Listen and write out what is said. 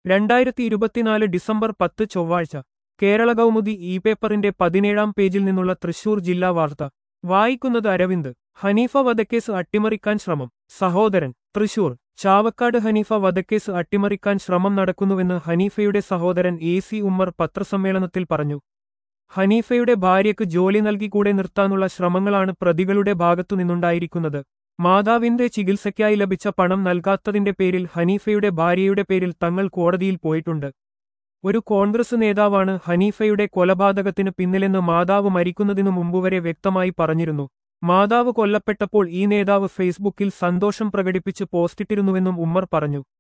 രണ്ടായിരത്തി ഇരുപത്തിനാല് ഡിസംബർ പത്ത് ചൊവ്വാഴ്ച കേരള കൗമുദി ഇ പേപ്പറിന്റെ പതിനേഴാം പേജിൽ നിന്നുള്ള തൃശൂർ ജില്ലാ വാർത്ത വായിക്കുന്നത് അരവിന്ദ് ഹനീഫ വധക്കേസ് അട്ടിമറിക്കാൻ ശ്രമം സഹോദരൻ തൃശൂർ ചാവക്കാട് ഹനീഫ വധക്കേസ് അട്ടിമറിക്കാൻ ശ്രമം നടക്കുന്നുവെന്ന് ഹനീഫയുടെ സഹോദരൻ എ സി ഉമ്മർ പത്രസമ്മേളനത്തിൽ പറഞ്ഞു ഹനീഫയുടെ ഭാര്യയ്ക്ക് ജോലി നൽകി കൂടെ നിർത്താനുള്ള ശ്രമങ്ങളാണ് പ്രതികളുടെ ഭാഗത്തുനിന്നുണ്ടായിരിക്കുന്നത് മാതാവിന്റെ ചികിത്സയ്ക്കായി ലഭിച്ച പണം നൽകാത്തതിന്റെ പേരിൽ ഹനീഫയുടെ ഭാര്യയുടെ പേരിൽ തങ്ങൾ കോടതിയിൽ പോയിട്ടുണ്ട് ഒരു കോൺഗ്രസ് നേതാവാണ് ഹനീഫയുടെ കൊലപാതകത്തിന് പിന്നിലെന്ന് മാതാവ് മരിക്കുന്നതിനു മുമ്പുവരെ വ്യക്തമായി പറഞ്ഞിരുന്നു മാതാവ് കൊല്ലപ്പെട്ടപ്പോൾ ഈ നേതാവ് ഫേസ്ബുക്കിൽ സന്തോഷം പ്രകടിപ്പിച്ച് പോസ്റ്റിട്ടിരുന്നുവെന്നും ഉമ്മർ പറഞ്ഞു